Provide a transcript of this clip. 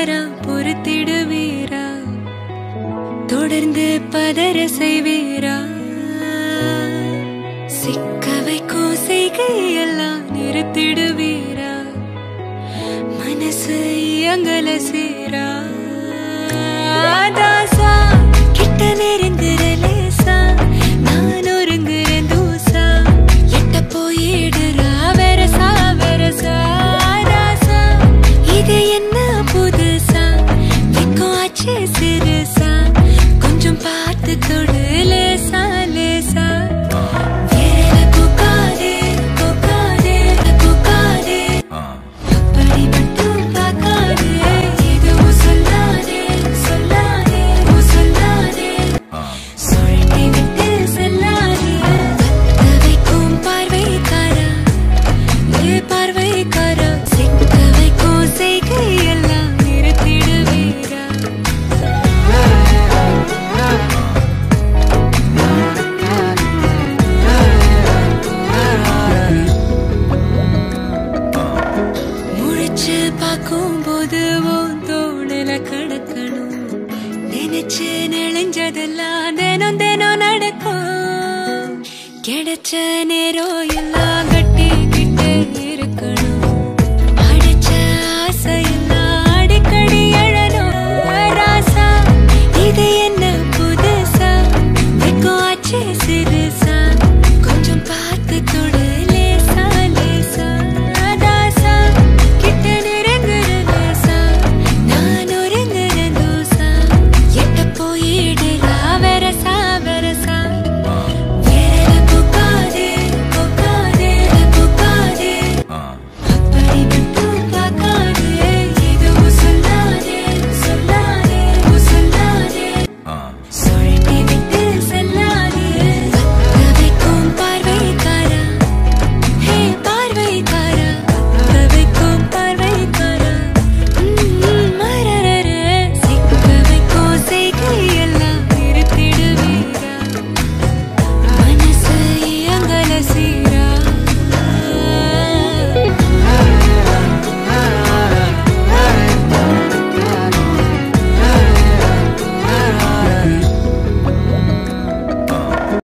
தவறா பொறுத்திடுவீரா தொடர்ந்து பதற செய்வீரா சிக்க வைக்கும் செய்கையெல்லாம் நிறுத்திடுவீரா மனசு இயங்கல சீரா தாசா கிட்ட நெருங்குற லேசா நான் ஒருங்குறேன் தூசா எட்ட போயிடுறா வெரசா வெரசா ராசா இது என்ன புதுசா வெக்கம் ஆச்சு சிறுசா கொஞ்சம் பார்த்து தொடு லேசா லேசா விரல கூக்காதே கூக்காதே கூக்காதே அப்படி மட்டும் பார்க்காதே எதுவும் சொல்லாதே சொல்லாதே ஓ சொல்லாதே சுழட்டி விட்டு செல்லாதே பத்த வைக்கும் பார்வைக்காரா ஏ பார்வைக்காரா சிக்க வைக்கும் செய்கை எல்லாம் நிறுத்திடுவீரா முழிச்சு பார்க்கும்போது உன் தோணுல கடக்கணும் நினைச்சு நெளிஞ்சதெல்லாம் தினம் தினம் நடக்கும் கிடைச்ச நேரம் எல்லாம் கட்டி